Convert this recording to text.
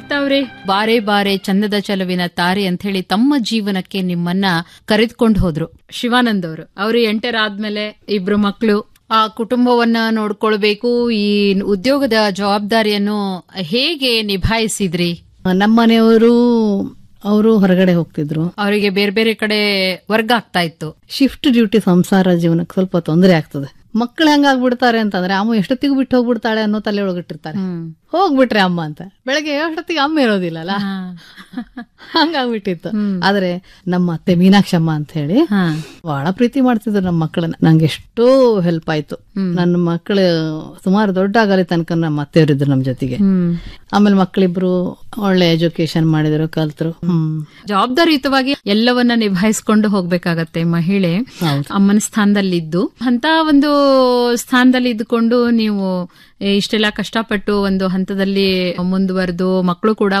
ಲಲಿತಾ ಅವರೇ ಬಾರೆ ಬಾರೆ ಚಂದದ ಚಲುವಿನ ತಾರೆ ಅಂತ ಹೇಳಿ ತಮ್ಮ ಜೀವನಕ್ಕೆ ನಿಮ್ಮನ್ನ ಕರೆದುಕೊಂಡು ಹೋದ್ರು ಶಿವಾನಂದ್ ಅವರು ಅವರು ಎಂಟರಾದ್ಮೇಲೆ ಇಬ್ರು ಮಕ್ಕಳು ಆ ಕುಟುಂಬವನ್ನ ನೋಡ್ಕೊಳ್ಬೇಕು ಈ ಉದ್ಯೋಗದ ಜವಾಬ್ದಾರಿಯನ್ನು ಹೇಗೆ ನಿಭಾಯಿಸಿದ್ರಿ ನಮ್ಮ ಮನೆಯವರು ಅವರು ಹೊರಗಡೆ ಹೋಗ್ತಿದ್ರು ಅವರಿಗೆ ಬೇರೆ ಬೇರೆ ಕಡೆ ವರ್ಗ ಆಗ್ತಾ ಇತ್ತು ಶಿಫ್ಟ್ ಡ್ಯೂಟಿ ಸಂಸಾರ ಜೀವನಕ್ಕೆ ಸ್ವಲ್ಪ ತೊಂದರೆ ಆಗ್ತದೆ ಮಕ್ಕಳು ಹೆಂಗಾಗ್ಬಿಡ್ತಾರೆ ಅಂತಂದ್ರೆ ಅಮ್ಮ ಎಷ್ಟೊತ್ತಿಗೂ ಬಿಟ್ಟು ಹೋಗ್ಬಿಡ್ತಾಳೆ ಅನ್ನೋ ತಲೆ ಒಳಗಿಟ್ಟಿರ್ತಾರೆ ಹೋಗ್ಬಿಟ್ರೆ ಅಮ್ಮ ಅಂತ ಬೆಳಗ್ಗೆ ಎಷ್ಟೊತ್ತಿಗೆ ಅಮ್ಮ ಇರೋದಿಲ್ಲಲ್ಲ ಹಂಗಾಗ್ಬಿಟ್ಟಿತ್ತು ಆದ್ರೆ ನಮ್ಮ ಅತ್ತೆ ಮೀನಾಕ್ಷಮ್ಮ ಅಂತ ಹೇಳಿ ಬಹಳ ಪ್ರೀತಿ ಮಾಡ್ತಿದ್ರು ನಮ್ಮ ಮಕ್ಕಳನ್ನ ನಂಗೆ ಎಷ್ಟೋ ಹೆಲ್ಪ್ ಆಯ್ತು ನನ್ನ ಮಕ್ಕಳು ಸುಮಾರು ದೊಡ್ಡ ಆಗಲಿ ತನಕ ನಮ್ಮ ಅತ್ತೆಯವರಿದ್ರು ನಮ್ಮ ಜೊತೆಗೆ ಆಮೇಲೆ ಮಕ್ಕಳಿಬ್ರು ಒಳ್ಳೆ ಎಜುಕೇಶನ್ ಮಾಡಿದ್ರು ಕಲ್ತ್ರು ಹ್ಮ್ ಜವಾಬ್ದಾರಿಯುತವಾಗಿ ಎಲ್ಲವನ್ನ ನಿಭಾಯಿಸ್ಕೊಂಡು ಹೋಗ್ಬೇಕಾಗತ್ತೆ ಮಹಿಳೆ ಅಮ್ಮನ ಸ್ಥಾನದಲ್ಲಿದ್ದು ಅಂತ ಒಂದು ಸ್ಥಾನದಲ್ಲಿ ಇದ್ದುಕೊಂಡು ನೀವು ಇಷ್ಟೆಲ್ಲ ಕಷ್ಟಪಟ್ಟು ಒಂದು ಹಂತದಲ್ಲಿ ಮುಂದುವರೆದು ಮಕ್ಕಳು ಕೂಡ